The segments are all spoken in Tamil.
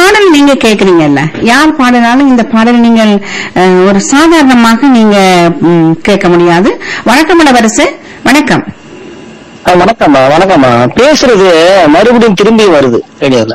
பாடல் நீங்க கேக்குறீங்கல்ல யார் பாடினாலும் இந்த பாடல் நீங்கள் அஹ், ஒரு சாதாரணமாக நீங்க ம், கேட்க முடியாது வணக்கம் இளவரசு வணக்கம் ஆ, வணக்கம்மா வணக்கம்மா பேசுறது மறுபடியும் திரும்பி வருது ரேடியோல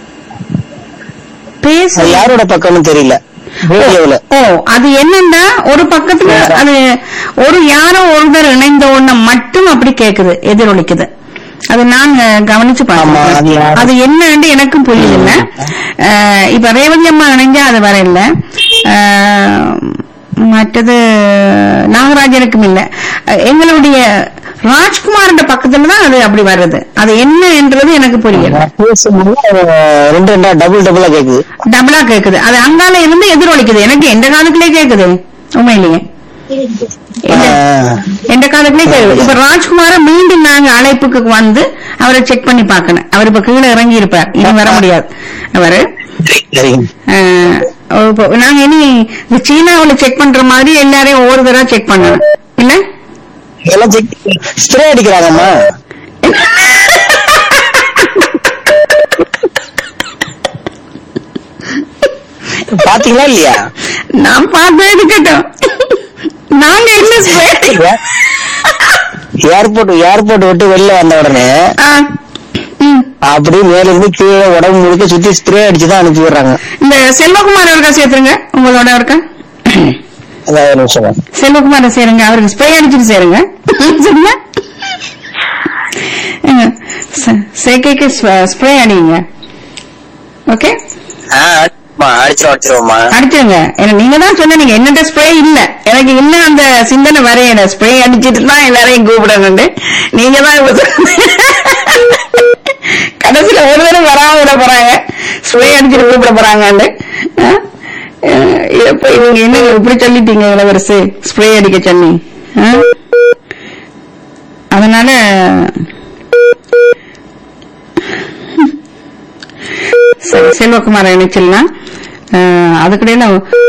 பேச அது யாரோட பக்கம்னு தெரியல ரேடியோல ஓ அது என்னன்னா ஒரு பக்கத்துல அது ஒரு யாரோ ஒருவர் இணைந்த ஒண்ணு மட்டும் அப்படி கேக்குது எதிரொலிக்குது அது நான் அஹ், கவனிச்சு ஆமா, அது பார்த்தேன் யாரு? அது என்னன்னு எனக்கும் புரியல அஹ், இப்ப ரேவதி அம்மா இணைஞ்சா அது வர இல்ல அஹ், மற்றது நாகராஜனுக்கும் இல்ல அஹ், எங்களுடைய ராஜ்குமாரோட பக்கத்துல தான் அது அப்படி வருது அது என்ன என்றது எனக்கு புரியல பேசும்போது அஹ், ரெண்டு ரெண்டா டபுள் டபுளா கேக்குது டபுளா கேக்குது அது அங்கால இருந்து எதிரொலிக்குது எனக்கு எந்த காலத்திலே கேக்குது உண்மையிலேயே எந்த- ஆ. எந்த காலத்திலே கேக்குது இப்ப ராஜ்குமார மீண்டும் நாங்க அழைப்புக்கு வந்து அவரை செக் பண்ணி பார்க்கணும் அவர் இப்ப கீழே இறங்கி இருப்பார் இனி வர முடியாது அவரு சரிங்க ஆஹ், இப்போ நாங்க இனி இந்த சீனாவுல செக் பண்ற மாதிரி எல்லாரையும் ஒவ்வொரு தடவை செக் பண்ணணும் இல்ல எல்லாம் செக் ஸ்ப்ரே அடிக்கிறாங்கம்மா பாத்தீங்களா இல்லையா நான் பார்த்து எடுக்கட்டும் நாங்க என்ன spray? ஏர்போர்ட் ஏர்போர்ட் விட்டு வெளில வந்த உடனே ஆ, ம். அப்படியே மேல இருந்து கீழே உடம்பு முழுக்க சுத்தி ஸ்ப்ரே அடிச்சுதான் அனுப்பி விடுறாங்க இந்த செல்வகுமார் அவருக்கா சேர்த்துருங்க உங்களோட இருக்கா அதான் ஒரு நிமிஷம் செல்வகுமார சேருங்க அவருக்கு ஸ்ப்ரே அடிச்சுட்டு சேருங்க சரிங்களா சேக்கைக்கு ஸ்ப்ரே அடிங்க ஓகே அடிச்சிரும் அடிச்சிருவோம்மா அடிச்சிருங்க ஏன்னா நீங்க தான் சொன்னீங்க என்னட்ட ஸ்ப்ரே இல்ல எனக்கு இன்னும் அந்த சிந்தனை வரையல ஸ்ப்ரே அடிச்சிட்டு தான் எல்லாரையும் கூப்பிடணுண்டு நீங்க தான் இப்ப சொன்னீங்க. கடைசியில ஒரு தடவை வராம விட போறாங்க ஸ்ப்ரே அடிச்சிட்டு கூப்பிட போறாங்கன்னு ஆ? அஹ் எப்ப இவங்க என்ன இப்படி சொல்லிட்டீங்க இளவரசு ஸ்ப்ரே அடிக்க சொன்னி ஆ? அதனால சரி, செல்வகுமார் இணைச்சிடலாம் அஹ், அதுக்கிடையில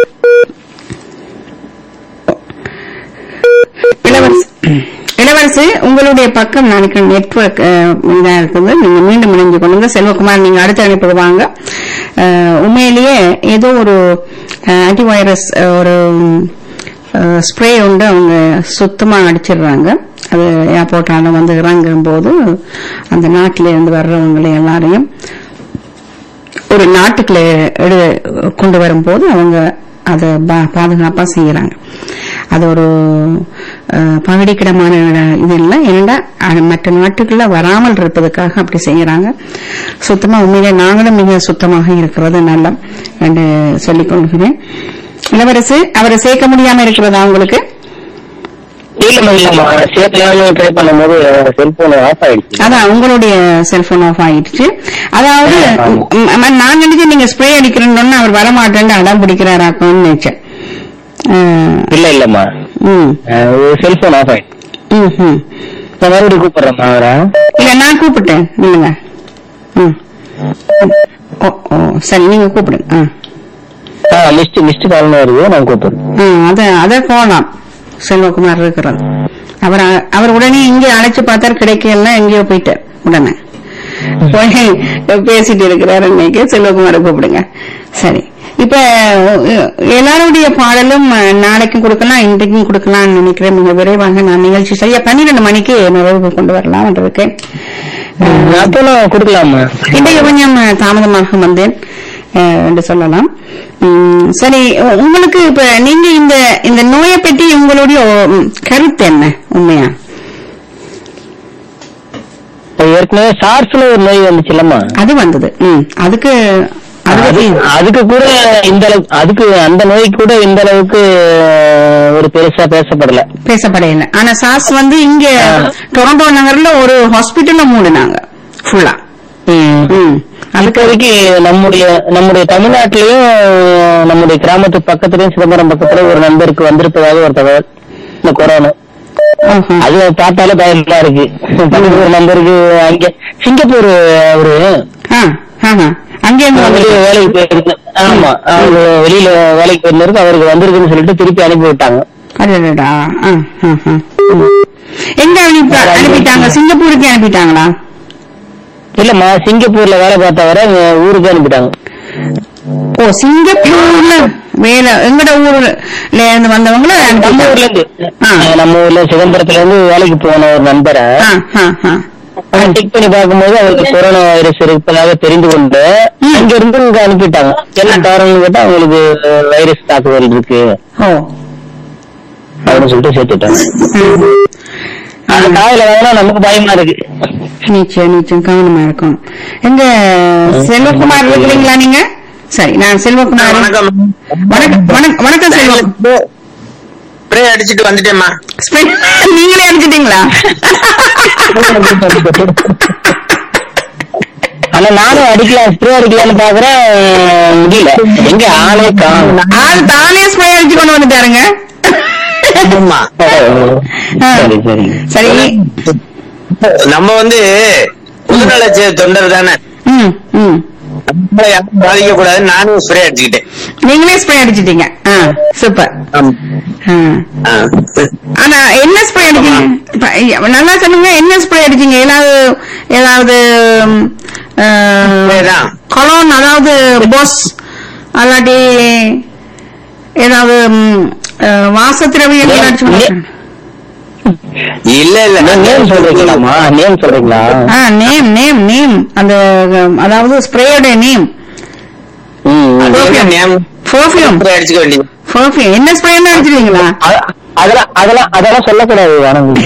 இளவரசு இளவரசு உங்களுடைய பக்கம் நாளைக்கு நெட்வொர்க் இதா இருக்குது நீங்க மீண்டும் இணைஞ்சு கொண்டு வந்து செல்வகுமார் நீங்க அடுத்த அனுப்பி வாங்க அஹ், உண்மையிலேயே ஏதோ ஒரு ஆன்டிவைரஸ் ஒரு ஸ்ப்ரே உண்டு அவங்க சுத்தமா அடிச்சிடுறாங்க அது ஏர்போர்ட்டால வந்து இறங்கும் போது அந்த நாட்டில இருந்து வர்றவங்களை எல்லாரையும் ஒரு நாட்டுக்குள்ள எடு கொண்டு வரும்போது அவங்க அதை பா- பாதுகாப்பா செய்யறாங்க அது ஒரு அஹ், பகடிக்கிடமான இது இல்லை ஏன்னா அது மற்ற நாட்டுக்குள்ள வராமல் இருப்பதற்காக அப்படி செய்யறாங்க சுத்தமா உண்மையிலே நாங்களும் மிக சுத்தமாக இருக்கிறது நல்ல என்று சொல்லிக் கொள்கிறேன் இளவரசு அவரை சேர்க்க முடியாம இருக்கிறதா உங்களுக்கு இல்லம்மா இல்லம்மா சேர்க்கலாம்னு ட்ரை பண்ணும்போது செல்போன் ஆஃப் ஆயிடுச்சு அதான் உங்களுடைய செல்போன் ஆஃப் ஆயிடுச்சு அதாவது ஆமா. ம், ம், நான் நினைச்சேன் நீங்க ஸ்ப்ரே அடிக்கிறேன்னு அவர் வரமாட்டேன்னு அடம் பிடிக்கிறாராக்கும்னு நினைச்சேன் அஹ், இல்ல இல்லம்மா ம், செல்போன் ஆஃப் ஆயிடுச்சு ம், ம். நான் மறுபடியும் கூப்பிடுறேம்மா அவரை இல்ல நான் கூப்பிட்டேன் இல்லைங்க ம். ஓ ஓ சரி நீங்க கூப்பிடுங்க ஆ. ஆ மிஸ்ட் மிஸ்ட் கால்னு வருது நான் கூப்பிடுறேன் ஆ, அத அத போகலாம் செல்வகுமார் இருக்கிறது அவர் அ- அவர் உடனே இங்கே அழைச்சு பார்த்தார் கிடைக்கல எங்கேயோ போயிட்டார் உடனே போய் பேசிட்டு இருக்கிறாரு இன்னைக்கு செல்வகுமாரை கூப்பிடுங்க சரி இப்ப அஹ், எல்லாருடைய பாடலும் அஹ், நாளைக்கும் கொடுக்கலாம் இன்றைக்கும் கொடுக்கலாம்னு நினைக்கிறேன் மிக விரைவாக நான் நிகழ்ச்சி சரியா பன்னிரெண்டு மணிக்கு நிறைவுக்கு கொண்டு வரலாம் என்று இருக்கேன் அப்பெல்லாம் கொடுக்கலாமா இன்றைக்கு கொஞ்சம் அஹ், தாமதமாக வந்தேன் அஹ், என்று சொல்லலாம் உம், சரி உ- உங்களுக்கு இப்ப நீங்க இந்த இந்த நோயை பற்றி உங்களுடைய உம், கருத்து என்ன உண்மையா இப்ப ஏற்கனவே சார்ஸ்ல ஒரு நோய் வந்துச்சுல்லம்மா அது வந்தது ம் அதுக்கு அது அது- பத்தி அதுக்கு கூட இந்த அளவுக்கு அதுக்கு அந்த நோய் கூட இந்த அளவுக்கு ஒரு பெருசா பேசப்படல பேசப்படையில ஆனா சாஸ் வந்து இங்க டொரண்டோ நகர்ல ஒரு ஹாஸ்பிட்டல்ல மூடினாங்க ஃபுல்லா ம் அதுக்கு இப்போதைக்கு நம்முடைய நம்முடைய தமிழ்நாட்டிலயும் நம்முடைய கிராமத்து பக்கத்துலயும் சிதம்பரம் பக்கத்துல ஒரு நண்பருக்கு வந்திருப்பதாக ஒரு தகவல் இந்த கொரோனா ஆஹா. அது பார்த்தாலே பயமா இருக்கு பக்கத்துல ஒரு நண்பருக்கு அங்க சிங்கப்பூர் அவரு ஆ, ஆஹா. அங்கே இருந்து வந்து வெளியில வேலைக்கு போயிருக்கு ஆமா அவரு வெளியில வேலைக்கு போயிருந்தவருக்கு அவருக்கு வந்திருக்குன்னு சொல்லிட்டு திருப்பி அனுப்பி விட்டாங்க அடடடா. ஆ, ஆ, ஆ. ம். எங்க அனுப்பி அனுப்பிட்டாங்க சிங்கப்பூருக்கு அனுப்பிட்டாங்களா இல்லம்மா சிங்கப்பூர்ல வேலை பார்த்தவரை ஊருக்கு அனுப்பிட்டாங்க ஓ சிங்கப்பூர்ல வேலை எங்கட ஊர்ல இருந்து வந்தவங்கள நம்ம ஊர்ல இருந்து ஆ. அஹ் நம்ம ஊர்ல சிதம்பரத்துல இருந்து வேலைக்கு போன ஒரு நண்பரை ஆ, ஆ, ஆ. செக் பண்ணி பார்க்கும்போது அவருக்கு கொரோனா வைரஸ் இருப்பதாக தெரிந்து கொண்டு ம். அங்க இருந்து இங்க அனுப்பிட்டாங்க என்ன காரணம்னு கேட்டா அவங்களுக்கு வைரஸ் தாக்குதல் இருக்கு ஓ அப்படின்னு சொல்லிட்டு சேர்த்துட்டாங்க ம். அந்த காயில வாங்கினா நமக்கு பயமா இருக்கு நிச்சயம் நிச்சயம் கவனமா இருக்கும் எங்க செல்வகுமார் இருக்கிறீங்களா நீங்க சரி நான் செல்வகுமார் வணக்கம் வணக்கம் வணக்கம் வணக்கம் செல்வம் ஸ்ப்ரே அடிச்சிட்டு வந்துட்டேம்மா ஸ்பெ- நீங்களே அனுப்பிச்சிட்டீங்களா ஆனா நானும் அடிக்கலாம் ஸ்ப்ரே அடிக்கலாம்னு பாக்குறேன் முடியல எங்க ஆளே காணும் ஆள் தானே ஸ்ப்ரே அடிச்சு கொண்டு வந்துட்டாருங்க ஆமா சரி சரி சரி நம்ம வந்து பொதுநல சே- தொண்டர் தானே ம் ம் நம்மள யாரும் பாதிக்க கூடாது நானும் ஸ்ப்ரே அடிச்சுக்கிட்டேன் நீங்களே ஸ்ப்ரே அடிச்சிட்டீங்க ஆ சூப்பர் ஆ. ஆ. ஆனா என்ன ஸ்ப்ரே அடிச்சீங்க இப்ப, ஐயா, நல்லா சொல்லுங்க என்ன ஸ்ப்ரே அடிச்சீங்க ஏதாவது ஏதாவது ம், ஆ, ஸ்ப்ரேதான். கொலோன் அதாவது பொஸ் அல்லாட்டி ஏதாவது ம், ஆ, வாசத்திரவியங்கள் அடிச்சு கொண்டு- இல்ல இல்ல நேம் சொல்றீங்களாமா நேம் சொல்றீங்களா ஆ நேம் நேம் நேம் அந்த ம், அதாவது ஸ்ப்ரேயோட நேம் ம், ம். அது என்ன நேம் பர்ஃபியூம் ஸ்ப்ரே அடிச்சுக்க வேண்டியது பர்ஃபியூம் என்ன ஸ்ப்ரே அடிச்சிருக்கீங்களா அ- அதெல்லாம் அதெல்லாம் அதெல்லாம் சொல்லக்கூடாது ஆனந்த்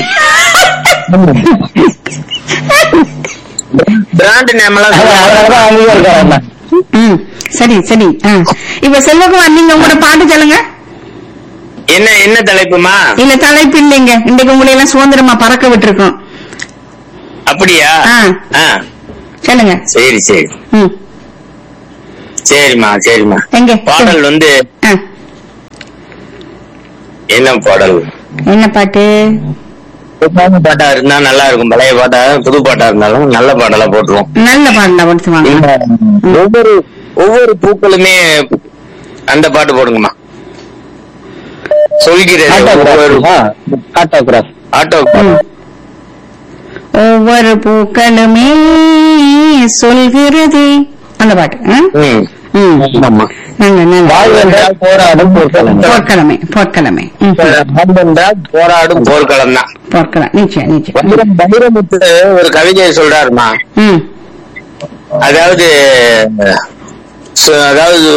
பிராண்ட் நேம் எல்லாம் அது- அதனாலதான் அமைதியா இருக்காரு அண்ணா. ம் சரி சரி ஆ. இப்ப செல்வகுமார் நீங்க உங்களோட பாட்டு சொல்லுங்க என்ன என்ன தலைப்புமா இல்ல தலைப்பு இல்லைங்க இன்னைக்கு உங்களை எல்லாம் சுதந்திரமா பறக்க விட்டுருக்கோம் அப்படியா ஆ. ஆ. சொல்லுங்க சரி சரி ம் சரிம்மா சரிம்மா எங்க பாடல் வந்து ஆ. என்ன பாடல் என்ன பாட்டு புதுப்பான பாட்டா இருந்தா நல்லா இருக்கும் பழைய பாட்டா புது பாட்டா இருந்தாலும் நல்ல பாடலா போட்டுருவோம் நல்ல பாட்டு படுத்துவாங்க இந்த ஒவ்வொரு ஒவ்வொரு பூக்களுமே அந்த பாட்டு போடுங்கம்மா சொல்கிறது ஒவ்வொரு ஆட்டோகிராஃப் ஆட்டோகிராஃப் ஆட்டோ ம். ஒவ்வொரு பூக்களுமே சொல்கிறதே அந்த பாட்டு ஆ? ம். ம் ஆமா நல்ல நல்ல வாழ்வென்றால் போராடும் போர்க்களம் போர்க்கிழமை போர்க்கிழமை ம் வாழ்வென்றால் போராடும் போர்க்களம் தான் போர்க்கிழமை நிச்சயம் நிச்சயம் வைரம் வைரமுத்து ஒரு கவிதை சொல்றாருமா ம் அதாவது சு- அதாவது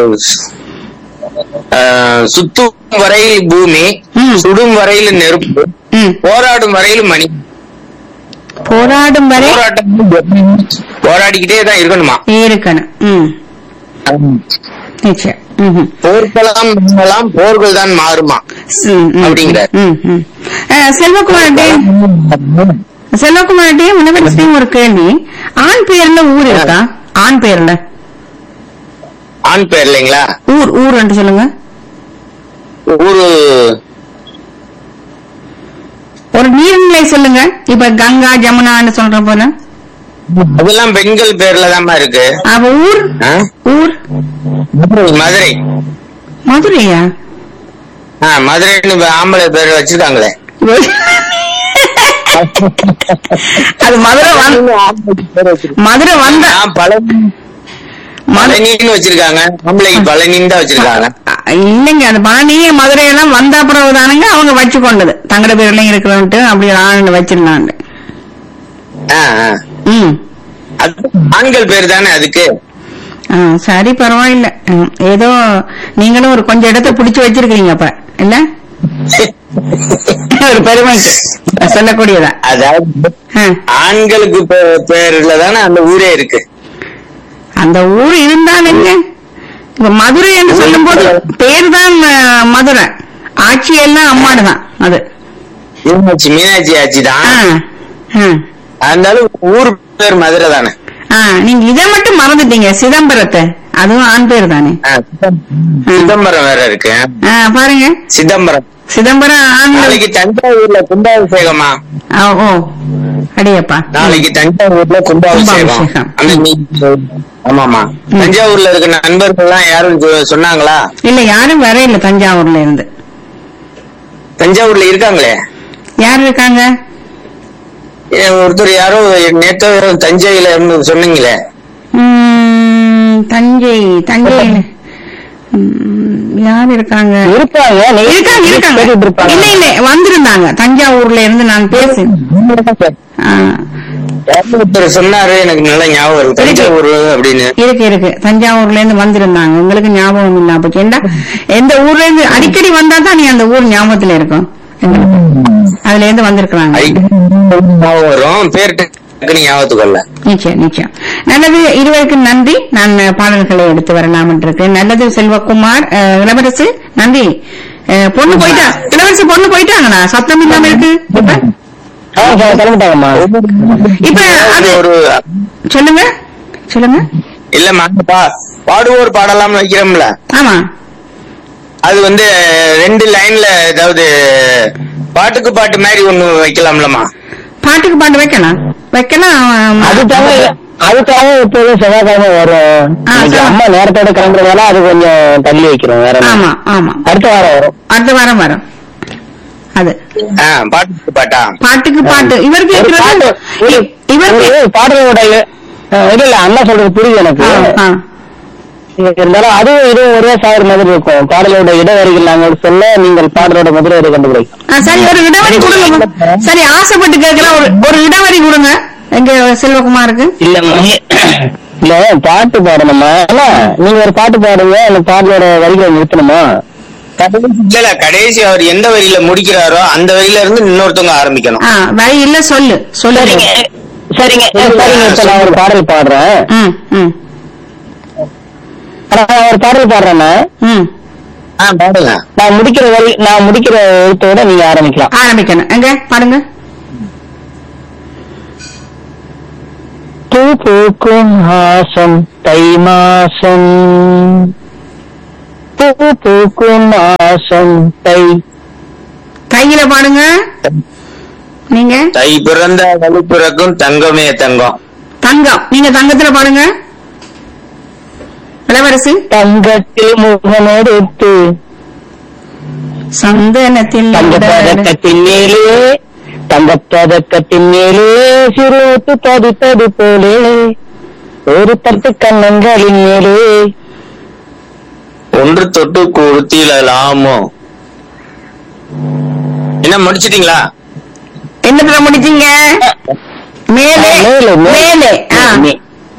அஹ், சுத்தும் வரையில் பூமி ம். சுடும் வரையில் நெருப்பு ம் போராடும் வரையில் மணி போராடும் வரை போராட்டம் போராடிக்கிட்டே தான் இருக்கணுமா இருக்கணும் ம் நிச்சயம் ம்ஹும். போர்க்களம் எல்லாம் போர்கள் தான் மாறுமா ம், ம், அப்படிங்கிறார். ம், ம். அஹ், செல்வகுமார்ட்டே செல்வகுமார்ட்டே முன்னவரிசையும் ஒரு கேள்வி ஆண் பெயர்ல ஊர் இருக்கா ஆண் பெயர்ல ஆண் பேர் இல்லைங்களா ஊர் ஊர் என்று சொல்லுங்க ஊரு ஒரு நீர்நிலை சொல்லுங்க இப்ப கங்கா ஜமுனான்னு சொல்ற போல அதெல்லாம் பெண்கள் பேர்ல தான்மா இருக்கு அப்ப ஊர் ஆ? ஊர் மதுரை மதுரையா ஆ மதுரைன்னு இப்ப ஆம்பளை பேர் வச்சிருக்காங்களே அது மதுரை வந்து மதுரை வந்த ஆ, பழனி பழனின்னு வச்சிருக்காங்க ஆம்பளைக்கு பழனின்னு தான் வச்சிருக்காங்க இல்லைங்க அந்த பழனி மதுரை எல்லாம் வந்த பிறகு தானுங்க அவங்க வச்சு கொண்டது தங்கட பேர்லயும் இருக்கிறோன்ட்டு அப்படி ஆண்டு வச்சிருந்தாங்க ஆ, ஆ. ம் அது ஆண்கள் பேர் தானே அதுக்கு ஆ, சரி பரவாயில்ல ம், ஏதோ நீங்களும் ஒரு கொஞ்சம் இடத்த பிடிச்சு வச்சிருக்கீங்க அப்ப இல்ல ஒரு பெருமைக்கு சொல்லக்கூடியதா அதாவது ஆ, ஆண்களுக்கு பே- பேர்ல தானே அந்த ஊரே இருக்கு அந்த ஊர் இருந்தாலுங்க இப்ப மதுரை என்று சொல்லும் போது பேர் தான் மதுரை ஆட்சி எல்லாம் அம்மாடு தான் அது மீனாட்சி மீனாட்சி ஆட்சி ஆ, தான் ஆ. இருந்தாலும் ஊர் பேர் மதுரை தானே ஆ, நீங்க இதை மட்டும் மறந்துட்டீங்க சிதம்பரத்தை அதுவும் ஆண் பேர் தானே ஆ, சிதம்- சிதம்பரம் வேற இருக்கு ஆ, பாருங்க சிதம்பரம் சிதம்பரம் ஆண் நாளைக்கு தஞ்சாவூர்ல கும்பாபிஷேகமா ஆ, ஓ அடியப்பா நாளைக்கு தஞ்சாவூர்ல கும்பாபிஷேகம் கும்பாபிஷேகம். அந்த நீ- ஆமாமா ம். தஞ்சாவூர்ல இருக்க நண்பர்கள் எல்லாம் யாரும் சொ- சொன்னாங்களா இல்ல யாரும் வர இல்ல தஞ்சாவூர்ல இருந்து தஞ்சாவூர்ல இருக்காங்களே யார் இருக்காங்க ஏ, ஒருத்தர் யாரோ நேத்தோ யாரோ தஞ்சையில இருந்து சொன்னீங்களே ம், தஞ்சை தஞ்சையில ம், யார் இருக்காங்க இருப்பாங்க நீங்க இருக்காங்க இருக்காங்க கேட்டுட்டு இருப்பாங்க. இல்ல இல்ல வந்திருந்தாங்க தஞ்சாவூர்ல இருந்து நான் பேசினேன் ஆ, ஒருத்தர் சொன்னாரு எனக்கு நல்ல ஞாபகம் இருக்கு தஞ்சாவூர் அப்படின்னு இருக்கு இருக்கு தஞ்சாவூர்ல இருந்து வந்திருந்தாங்க உங்களுக்கு ஞாபகம் இல்ல அப்ப ஏண்டா எந்த ஊர்ல இருந்து அடிக்கடி வந்தா தான் நீ அந்த ஊர் ஞாபகத்துல இருக்கும் எங்களுக்கு. அதுல இருந்து வந்திருக்கிறாங்க அடிக்கடி ஞாபகம் வரும் பேர் டக்குனு ஞாபகத்துக்கு வரல நிச்சயம் நிச்சயம் நல்லது இருவருக்கு நன்றி நான் பாடல்களை எடுத்து வரலாம் இருக்கேன் நல்லது செல்வகுமார் அஹ், இளவரசு நன்றி அஹ், பொண்ணு போயிட்டா இளவரசி பொண்ணு போயிட்டாங்களா சத்தம் இல்லாம இருக்கு இப்ப ஆ, சரி, கிளம்பிட்டாங்கம்மா இப்ப அது ஒரு சொல்லுங்க சொல்லுங்க இல்லம்மா பா- பாடுவோர் பாடலாம்னு வைக்கிறோம்ல ஆமா அது வந்து ரெண்டு லைன்ல ஏதாவது பாட்டுக்கு பாட்டு மாதிரி ஒண்ணு வைக்கலாம்லமா பாட்டுக்கு பாட்டு வைக்கலாம் வைக்கலாம் அதுக்காக அதுக்காக எப்போதும் செவ்வாய்க்கிழமை வரும் ஆ, இன்னைக்கு செவ்வாய். அம்மா நேரத்தோட கிளம்புறதால அது கொஞ்சம் தள்ளி வைக்கிறோம் வேற ஒண்ணும் ஆமா இல்ல. ஆமா அடுத்த வாரம் வரும் அடுத்த வாரம் வரும் அது ஆ, பாட்டுக்கு பாட்டா பாட்டுக்கு பாட்டு இவர் ஒரு கேட்கிறது பாட்டு இ- இவர் கே- ஒரு பாடலோட ஆ, இல்ல இல்ல அண்ணா சொல்றது புரியுது எனக்கு ஆ, ஆ. இருந்தாலும் அதுவும் இதுவும் ஒரே சாகர் மாதிரி இருக்கும் பாடலோட இடவரிகள் நாங்கள் சொல்ல நீங்கள் பாடலோட முதல் வரை கண்டுபிடிக்கும் ஆ, சரி ஒரு இடவரி கொடுங்க சரி ஆசைப்பட்டு கேட்கலாம் ஒரு ஒரு இடவரி கொடுங்க எங்க செல்வகுமாருக்கு இல்ல இல்ல பாட்டு பாடணுமா இல்ல நீங்க ஒரு பாட்டு பாடுங்க அந்த பாடலோட வரிகளை நிறுத்தணுமா இல்ல இல்ல கடைசி அவர் எந்த வரியில முடிக்கிறாரோ அந்த வரியில இருந்து இன்னொருத்தவங்க ஆரம்பிக்கணும் ஆ வரி இல்ல சொல்லு சொல்லு சரிங்க சரிங்க சரிங்க இப்ப நான் ஒரு பாடல் பாடுறேன் ம் ம் நான் ஒரு பாடல் பாடுறேன்னா ம் ஆ பாடுங்க நான் முடிக்கிற வரி நான் முடிக்கிற எழுத்தோட நீங்க ஆரம்பிக்கலாம் ஆரம்பிக்கணும் எங்க பாடுங்க பூ பூக்கும் மாசம் தை மாசம் பூ பூக்கும் மாசம் தை கையில பாடுங்க நீங்க தை பிறந்த வழி பிறக்கும் தங்கமே தங்கம் தங்கம் நீங்க தங்கத்துல பாடுங்க இளவரசி தங்கத்தில் முகமெடுத்து சந்தனத்தில் தங்க பதக்கத்தின் மேலே தங்க பதக்கத்தின் மேலே சிறுத்து பதிப்பது போலே ஒரு தட்டு கண்ணங்களின் மேலே ஒன்று தொட்டு கொடுத்திடலாமோ என்ன முடிச்சிட்டீங்களா என்னத்துல முடிச்சீங்க மேலே மேலே மேலே ஆ, மே-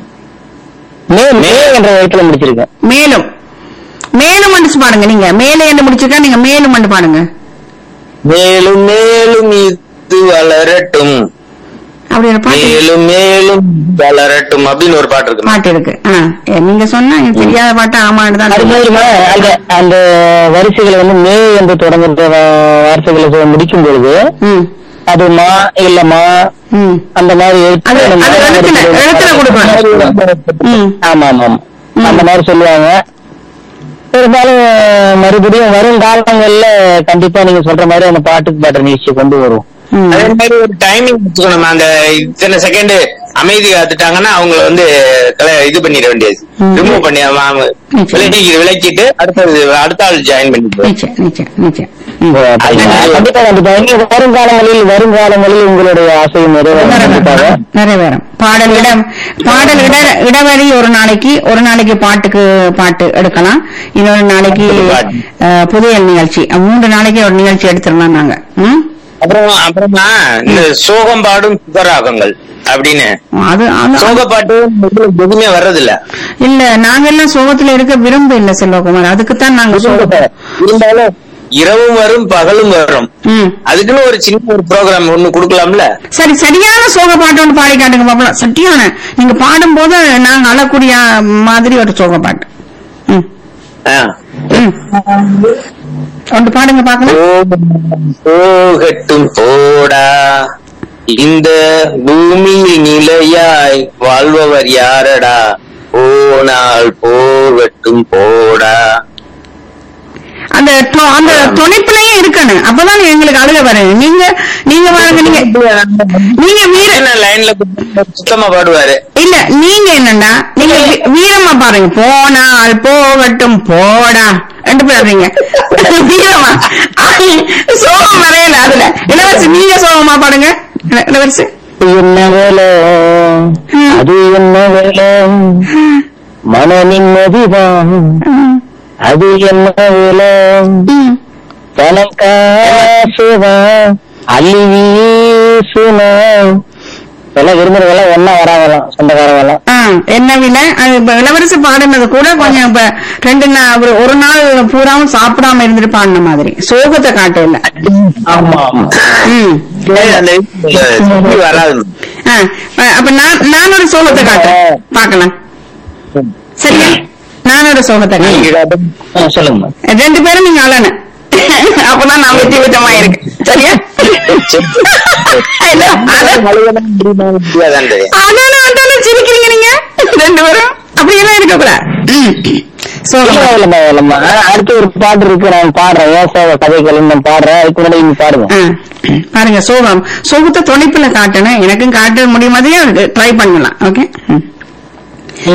மே மே என்ற இடத்துல முடிச்சிருக்கேன் மேலும் மேலும் மடிச்சு பாடுங்க நீங்க மேலே என்ன முடிச்சிருக்கா நீங்க மேலும் மண்டு பாடுங்க மேலும் மேலும் இது வளரட்டும் அப்படி ஒரு பாட்டு மேலும் மேலும் வளரட்டும் அப்படின்னு ஒரு பாட்டு இருக்கு பாட்டு இருக்கு ஆ, ஏ, நீங்க சொன்னா எனக்கு தெரியாத பாட்டு ஆமான்னு தான் அது தெரியும். மாதிரிமா அந்த அந்த வரிசைகளை வந்து மே என்று தொடங்குற வா- வார்த்தைகளை சொல்ல முடிக்கும் பொழுது ம் அது மா இல்ல மா ம் அந்த மாதிரி எழுத்து அது- அந்த அது மாதிரி எழுத்துல- வரிசைகள் எழுத்துல கொடுக்கணும். ம் ஆமா ஆமா ஆமா. ம். அந்த மாதிரி சொல்லுவாங்க பெரும்பாலும் மறுபடியும் வரும் காலங்கள்ல கண்டிப்பா நீங்க சொல்ற மாதிரி அந்த பாட்டுக்கு பாடுற நிகழ்ச்சியை கொண்டு வரும் ம். அதே மாதிரி ஒரு டைமிங் வச்சுக்கணும் அந்த இத்தனை செகண்ட் அமைதி காத்துட்டாங்கன்னா அவங்கள வந்து கல- இது பண்ணிட வேண்டியது ம். ரிமூவ் பண்ணி அவன் அவன் நிச்சயம். விலக்கி விலக்கிட்டு அடுத்தது அடுத்த ஆள் ஜாயின் பண்ணிட்டு நிச்சயம் நிச்சயம் நிச்சயம் கண்டிப்பா கண்டிப்பா இனி வருங்காலங்களில் வருங்காலங்களில் உங்களுடைய ஆசையும் நிறைவேறும் கண்டிப்பாக நிறைவேறும் பாடல் இடம் பாடல் இட இடவரி ஒரு நாளைக்கு ஒரு நாளைக்கு பாட்டுக்கு பாட்டு எடுக்கலாம் இன்னொரு நாளைக்கு பாட்டு. அஹ், புதையல் நிகழ்ச்சி அஹ், மூன்று நாளைக்கு ஒரு நிகழ்ச்சி எடுத்துடலாம் நாங்க ம்? அப்புறம் அப்புறமா இந்த சோகம் பாடும் சுகராகங்கள் அப்படின்னு அது அது- சோக பாட்டு எதுவுமே வர்றதில்ல இல்ல நாங்க எல்லாம் சோகத்துல இருக்க விரும்ப இல்ல செல்வகுமார் அதுக்குத்தான் நாங்க சோகம் இருந்தாலும் இரவும் வரும் பகலும் வரும் ம் அதுக்குன்னு ஒரு சின்ன ஒரு ப்ரோக்ராம் ஒண்ணு கொடுக்கலாம்ல சரி சரியான சோக பாட்டு ஒன்று பாடி காட்டுங்க பாப்பலாம் சரியான நீங்க பாடும்போது நாங்க அழக்கூடிய மாதிரி ஒரு சோக பாட்டு ம் ஆ. ம் ஒன்று பாடுங்க பாக்கலாம் போகும் போகட்டும் போடா இந்த பூமியில் நிலையாய் வாழ்பவர் யாரடா போனால் போகட்டும் போடா அந்த தொ- அந்த துணைப்பிலேயே இருக்கணும் அப்பதான் எங்களுக்கு அழுக வரும் நீங்க நீங்க பாருங்க நீங்க நீங்க வீர என்ன லைன்ல சுத்தமா பாடுவாரு இல்ல நீங்க என்னண்டா நீங்க வீ- வீரமா பாருங்க போனால் போகட்டும் போடா ரெண்டு பாடுறீங்க வீரமா சோகம் வரையல அதுல இளவரசி நீங்க சோகமா பாடுங்க இள- இளவரசி என்ன வேலை அது என்ன வேலை மன நிம்மதிதான் ம், அது என்ன விலை ம். பணம் காசுதான் அள்ளி வீசுனா எல்லாம் விரும்புறதெல்லாம் ஒன்னா வராங்களாம் சொந்தக்காரங்களாம் ஆ, என்ன விலை அது இப்ப இளவரசி பாடினது கூட கொஞ்சம் இப்ப ரெண்டு நாள் ஒரு ஒரு நாள் பூராவும் சாப்பிடாம இருந்துட்டு பாடின மாதிரி சோகத்தை காட்டல ஆமா ஆமா ம் அந்த இதுல சுத்தி வராது ஆ, அப்ப நான் நான் ஒரு சோகத்தை காட்டுறேன் பார்க்கலாம் சரியா நான் ஒரு சோகத்தை காட்டுறேன் ஆ, சொல்லுங்கம்மா ரெண்டு பேரும் நீங்க அழணும் அப்பதான் நான் வெற்றி விட்டமா இருக்கு சரியா இல்ல, அழ- முடியாதான் தெரியும் அழணும் அழணும் சிரிக்கிறீங்க நீங்க ரெண்டு பேரும் அப்படியெல்லாம் இருக்க கூடாது சோகம் இல்ல, இல்லம்மா, இல்லம்மா. ஆ, அடுத்து ஒரு பாட்டு இருக்கு நான் பாடுறேன் ஏன் சோக கதைகள் நான் பாடுறேன் அதுக்கு முன்னாடி நீங்க பாடுங்க ஆ, பாருங்க சோகம் சோகத்தை தொலைப்புல காட்டணும் எனக்கும் காட்ட முடியும் மாதிரியே ட்ரை பண்ணலாம் ஓகே ம்